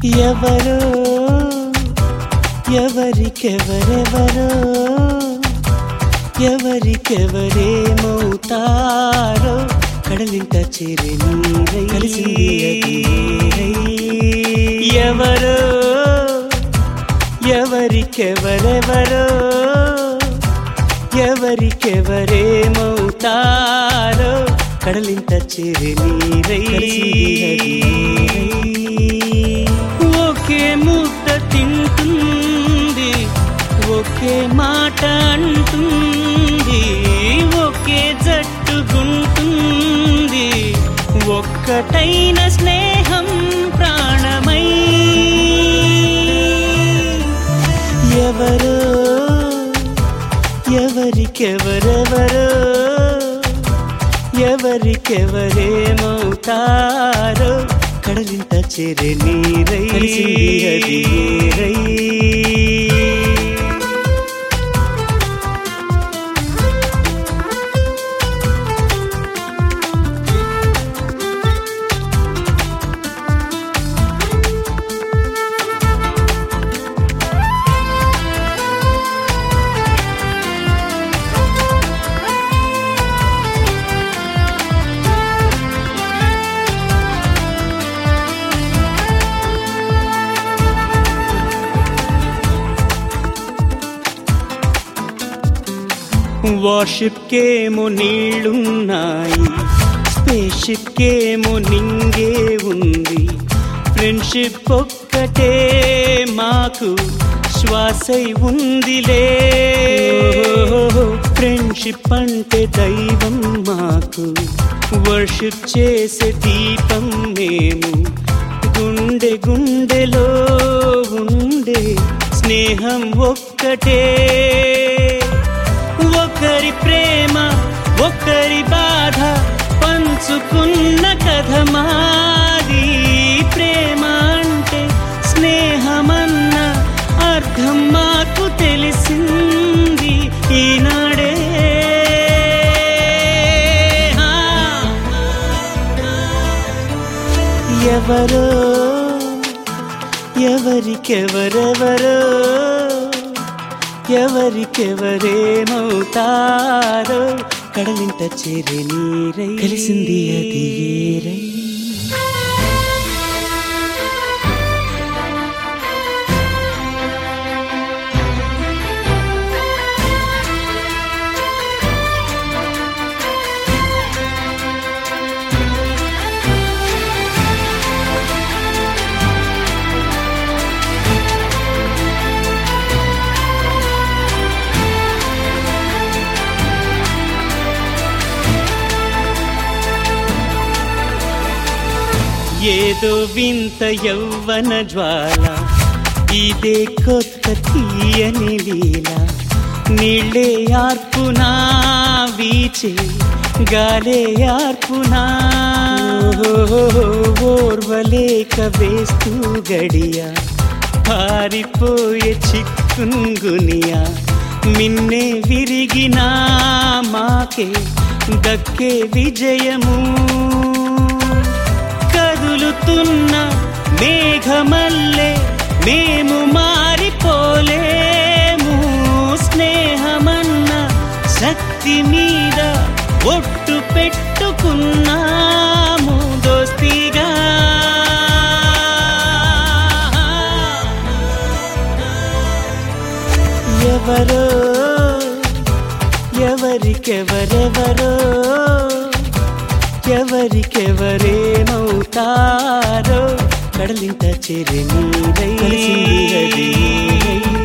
ఎవరో ఎవరికెవరెవరో ఎవరికెవరేమవుతారో కడలింట చేరే నీరై కలిసింది అది నీరై. ఎవరో ఎవరికెవరెవరో ఎవరికెవరేమవుతారో కడలింత చేరే నీరై కలిసింది అది నీరై. ఒకే ముద్ద తింటుంది ఒకే మాట అంటుంది ఒకే జట్టుగుంటుంది ఒక్కటైన స్నేహం ప్రాణమై ఎవరో ఎవరికెవరెవరో ఎవరికెవరేమవుతారో కడలింత చేరే నీరై కలిసింది అది నీరై. వార్షిప్ కేమో నీళ్లున్నాయి స్పేషిప్ కేమో నింగే ఉంది ఫ్రెండ్షిప్ ఒక్కటే మాకు శ్వాసై ఉందిలే ఫ్రెండ్షిప్ అంటే దైవం మాకు వర్షిప్ చేసే దీపం మేము గుండె గుండెలో ఉండే స్నేహం ఒక్కటే ఒకరి ప్రేమ ఒకరి బాధ పంచుకున్న కథ మాది ప్రేమ అంటే స్నేహమన్న అర్థం మాకు తెలిసింది ఈనాడే ఆ. ఎవరో ఎవరికెవరెవరో ఎవరికెవరేమవుతారో కడలింట చేరే నీరై కలిసింది అది ఏరై ఏదో వింత యౌవన జ్వాల ఇదే కొత్త తీయని లీల నీళ్ళే ఆర్పునా వీచే గాలే ఆర్పునా ఓర్వలేక వేస్తూ గడియ పారిపోయే చిక్కుంగునియా మిన్నే విరిగినా మాకే దక్కే విజయము కదులుతున్న మేఘమల్లే మేము మారిపోలేము స్నేహమన్న శక్తి మీద ఒట్టు పెట్టుకున్నాము దోస్తిగా ఎవరో ఎవరికెవరెవరో ఎవరికెవరేమవుతారో కడలింట చెరి నీరై కలిసింది అది నీరై.